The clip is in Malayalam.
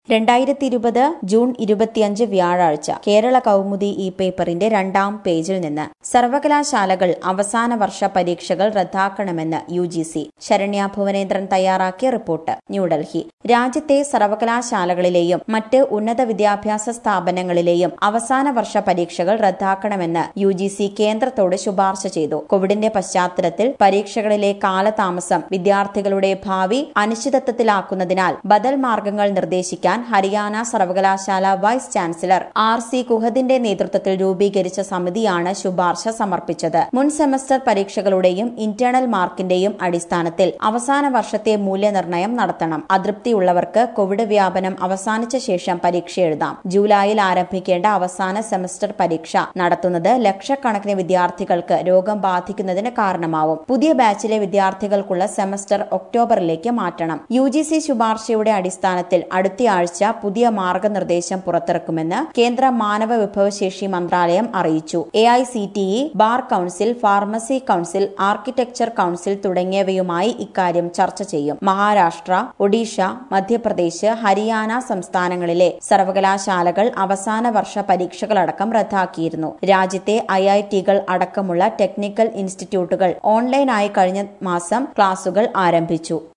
രണ്ടായിരത്തി ഇരുപത് ജൂൺ ഇരുപത്തിയഞ്ച് വ്യാഴാഴ്ച കേരള കൗമുദി ഈ പേപ്പറിന്റെ രണ്ടാം പേജിൽ നിന്ന് സർവകലാശാലകൾ അവസാന വർഷ പരീക്ഷകൾ റദ്ദാക്കണമെന്ന് U G C Saranya Bhuvanendran തയ്യാറാക്കിയ റിപ്പോർട്ട് ന്യൂഡൽഹി രാജ്യത്തെ സർവകലാശാലകളിലെയും മറ്റ് ഉന്നത വിദ്യാഭ്യാസ സ്ഥാപനങ്ങളിലെയും അവസാന വർഷ പരീക്ഷകൾ റദ്ദാക്കണമെന്ന് യു ജി സി കേന്ദ്രത്തോട് ശുപാർശ ചെയ്തു കോവിഡിന്റെ പശ്ചാത്തലത്തിൽ പരീക്ഷകളിലെ കാലതാമസം വിദ്യാർത്ഥികളുടെ ഭാവി അനിശ്ചിതത്വത്തിലാക്കുന്നതിനാൽ ബദൽ മാർഗങ്ങൾ നിർദ്ദേശിക്കാൻ ഹരിയാന സർവകലാശാല വൈസ് ചാൻസലർ ആർ സി കുഹദിന്റെ നേതൃത്വത്തിൽ രൂപീകരിച്ച സമിതിയാണ് ശുപാർശ സമർപ്പിച്ചത് മുൻ സെമസ്റ്റർ പരീക്ഷകളുടെയും ഇന്റേണൽ മാർക്കിന്റെയും അടിസ്ഥാനത്തിൽ അവസാന വർഷത്തെ മൂല്യനിർണ്ണയം നടത്തണം അതൃപ്തിയുള്ളവർക്ക് കോവിഡ് വ്യാപനം അവസാനിച്ച ശേഷം പരീക്ഷ എഴുതാം ജൂലൈയിൽ ആരംഭിക്കേണ്ട അവസാന സെമസ്റ്റർ പരീക്ഷ നടത്തുന്നത് ലക്ഷക്കണക്കിന് വിദ്യാർത്ഥികൾക്ക് രോഗം ബാധിക്കുന്നതിന് കാരണമാവും പുതിയ ബാച്ചിലെ വിദ്യാർത്ഥികൾക്കുള്ള സെമസ്റ്റർ ഒക്ടോബറിലേക്ക് മാറ്റണം യു ജി സി ശുപാർശയുടെ അടിസ്ഥാനത്തിൽ അടുത്തയാഴ്ച പുതിയ മാർഗനിർദ്ദേശം പുറത്തിറക്കുമെന്ന് കേന്ദ്ര മാനവ വിഭവശേഷി മന്ത്രാലയം അറിയിച്ചു A I C T E bar council pharmacy council architecture council തുടങ്ങിയവയുമായി ഇക്കാര്യം ചർച്ച ചെയ്യും മഹാരാഷ്ട്ര ഒഡീഷ മധ്യപ്രദേശ് ഹരിയാന സംസ്ഥാനങ്ങളിലെ സർവകലാശാലകൾ അവസാന വർഷ പരീക്ഷകളടക്കം റദ്ദാക്കിയിരുന്നു രാജ്യത്തെ ഐ ഐ ടികൾ അടക്കമുള്ള ടെക്നിക്കൽ ഇൻസ്റ്റിറ്റ്യൂട്ടുകൾ ഓൺലൈനായി കഴിഞ്ഞ മാസം ക്ലാസുകൾ ആരംഭിച്ചു